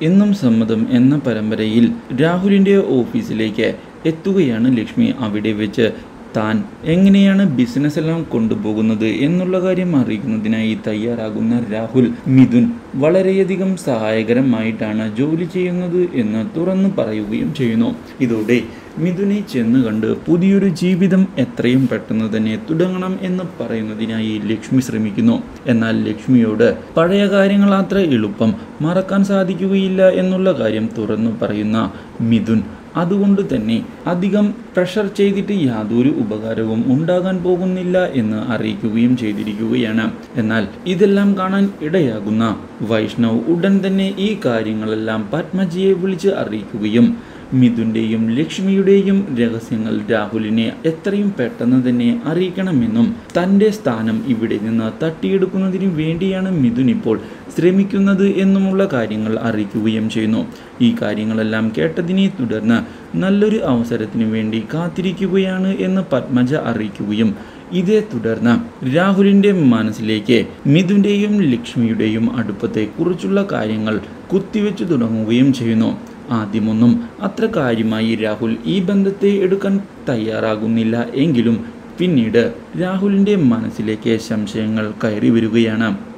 എന്നും സമ്മതം എന്ന പരമ്പരയിൽ രാഹുലിൻ്റെ ഓഫീസിലേക്ക് എത്തുകയാണ് ലക്ഷ്മി അവിടെ വെച്ച് താൻ എങ്ങനെയാണ് ബിസിനസ് എല്ലാം കൊണ്ടുപോകുന്നത് എന്നുള്ള കാര്യം അറിയിക്കുന്നതിനായി തയ്യാറാകുന്ന രാഹുൽ മിഥുൻ വളരെയധികം സഹായകരമായിട്ടാണ് ജോലി ചെയ്യുന്നത് എന്ന് തുറന്നു പറയുകയും ചെയ്യുന്നു ഇതോടെ മിഥുനെ ചെന്ന് കണ്ട് പുതിയൊരു ജീവിതം എത്രയും പെട്ടെന്ന് തന്നെ തുടങ്ങണം എന്ന് പറയുന്നതിനായി ലക്ഷ്മി ശ്രമിക്കുന്നു എന്നാൽ ലക്ഷ്മിയോട് പഴയ കാര്യങ്ങൾ അത്ര എളുപ്പം മറക്കാൻ സാധിക്കുകയില്ല എന്നുള്ള കാര്യം തുറന്നു പറയുന്ന മിഥുൻ അതുകൊണ്ട് തന്നെ അധികം പ്രഷർ ചെയ്തിട്ട് യാതൊരു ഉപകാരവും ഉണ്ടാകാൻ പോകുന്നില്ല എന്ന് അറിയിക്കുകയും ചെയ്തിരിക്കുകയാണ് എന്നാൽ ഇതെല്ലാം കാണാൻ ഇടയാകുന്ന വൈഷ്ണവ് ഉടൻ തന്നെ ഈ കാര്യങ്ങളെല്ലാം പത്മജിയെ വിളിച്ച് അറിയിക്കുകയും മിഥുൻ്റെയും ലക്ഷ്മിയുടെയും രഹസ്യങ്ങൾ രാഹുലിനെ എത്രയും പെട്ടെന്ന് തന്നെ അറിയിക്കണമെന്നും തൻ്റെ സ്ഥാനം ഇവിടെ നിന്ന് തട്ടിയെടുക്കുന്നതിന് വേണ്ടിയാണ് മിഥുൻ ഇപ്പോൾ ശ്രമിക്കുന്നത് എന്നുമുള്ള കാര്യങ്ങൾ അറിയിക്കുകയും ചെയ്യുന്നു ഈ കാര്യങ്ങളെല്ലാം കേട്ടതിനെ തുടർന്ന് നല്ലൊരു അവസരത്തിന് വേണ്ടി കാത്തിരിക്കുകയാണ് എന്ന് പത്മജ അറിയിക്കുകയും ഇതേ തുടർന്ന് രാഹുലിൻ്റെ മനസ്സിലേക്ക് മിഥുൻ്റെയും ലക്ഷ്മിയുടെയും അടുപ്പത്തെ കുറിച്ചുള്ള കാര്യങ്ങൾ കുത്തിവെച്ചു തുടങ്ങുകയും ചെയ്യുന്നു ആദ്യമൊന്നും അത്ര കാര്യമായി രാഹുൽ ഈ ബന്ധത്തെ എടുക്കാൻ തയ്യാറാകുന്നില്ല എങ്കിലും പിന്നീട് രാഹുലിൻ്റെ മനസ്സിലേക്ക് സംശയങ്ങൾ കയറി വരികയാണ്